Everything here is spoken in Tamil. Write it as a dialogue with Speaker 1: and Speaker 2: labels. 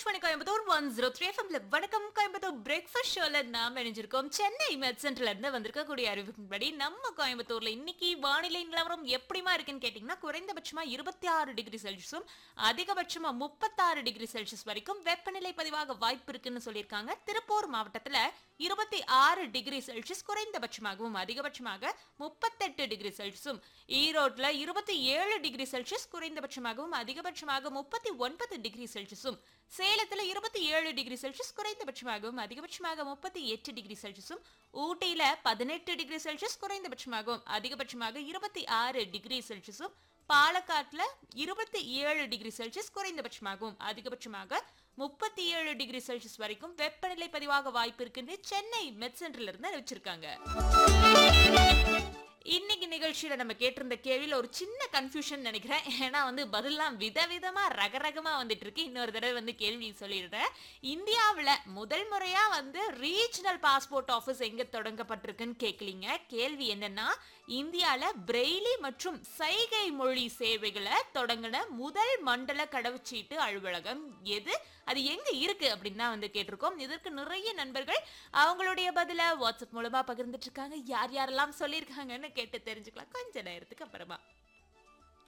Speaker 1: Akashvani Coimbatore one zero three எஃப்எம்ல வணக்கம் கோயம்புத்தூர் பிரேக்ஃபாஸ்ட் ஷோல நாம் இணைஞ்சிருக்கோம் சென்னை மெட் சென்டர்ல இருந்து வந்திருக்கக்கூடிய அறிவிப்பின்படி நம்ம கோயம்புத்தூர்ல இன்னைக்கு வானிலை நிலவரம் எப்படிமா இருக்குன்னு கேட்டீங்கன்னா குறைந்தபட்சமா இருபத்தி ஆறு டிகிரி செல்சியஸும் அதிகபட்சமா முப்பத்தாறு டிகிரி செல்சியஸ் வரைக்கும் வெப்பநிலை பதிவாக வாய்ப்பு இருக்குன்னு சொல்லியிருக்காங்க திருப்பூர் மாவட்டத்துல இருபத்தி ஆறு டிகிரி செல்சியஸ் குறைந்தபட்சமாகவும் அதிகபட்சமாக முப்பத்தெட்டு டிகிரி செல்சியஸும் ஈரோட்ல இருபத்தி ஏழு டிகிரி செல்சியஸ் குறைந்தபட்சமாகவும் அதிகபட்சமாக முப்பத்தி ஒன்பது டிகிரி செல்சியஸும் சேலத்துல இருபத்தி ஏழு டிகிரி செல்சியஸ் குறைந்தபட்சமாகவும் அதிகபட்சமாக முப்பத்தி எட்டு டிகிரி செல்சியஸும் ஊட்டியில பதினெட்டு டிகிரி செல்சியஸ் குறைந்தபட்சமாகவும் அதிகபட்சமாக இருபத்தி ஆறு டிகிரி செல்சியஸும் பாலக்காட்டுல இருபத்தி ஏழு டிகிரி செல்சியஸ் குறைந்தபட்சமாகவும் அதிகபட்சமாக முப்பத்தி ஏழு டிகிரி செல்சியஸ் வரைக்கும் வெப்பநிலை பதிவாக வாய்ப்பு இருக்குன்னு சென்னை மெட் சென்டர்ல இருந்து அறிவிச்சிருக்காங்க இன்னைக்கு நிகழ்ச்சியில நம்ம கேட்டிருந்த கேள்வியில ஒரு சின்ன கன்ஃபியூஷன் நினைக்கிறேன் ஏன்னா வந்து பதிலாம் விதவிதமா ரகரகமா வந்துட்டு இருக்கு இன்னொரு தடவை வந்து கேள்வி சொல்லிடுறேன் இந்தியாவுல முதல் முறையா வந்து ரீஜனல் பாஸ்போர்ட் ஆஃபீஸ் எங்க தொடங்கப்பட்டிருக்குன்னு கேட்கலீங்க கேள்வி என்னன்னா இந்தியால பிரெய்லி மற்றும் சைகை மொழி சேவைகளை தொடங்கின முதல் மண்டல கடவுச்சீட்டு அலுவலகம் எது அது எங்க இருக்கு அப்படின்னு தான் வந்து கேட்டிருக்கோம் இதற்கு நிறைய நண்பர்கள் அவங்களுடைய பதில வாட்ஸ்அப் மூலமா பகிர்ந்துட்டு இருக்காங்க யார் யாரெல்லாம் சொல்லியிருக்காங்கன்னு கேட்டு தெரிஞ்சுக்கலாம் கொஞ்ச நேரத்துக்கு அப்புறமா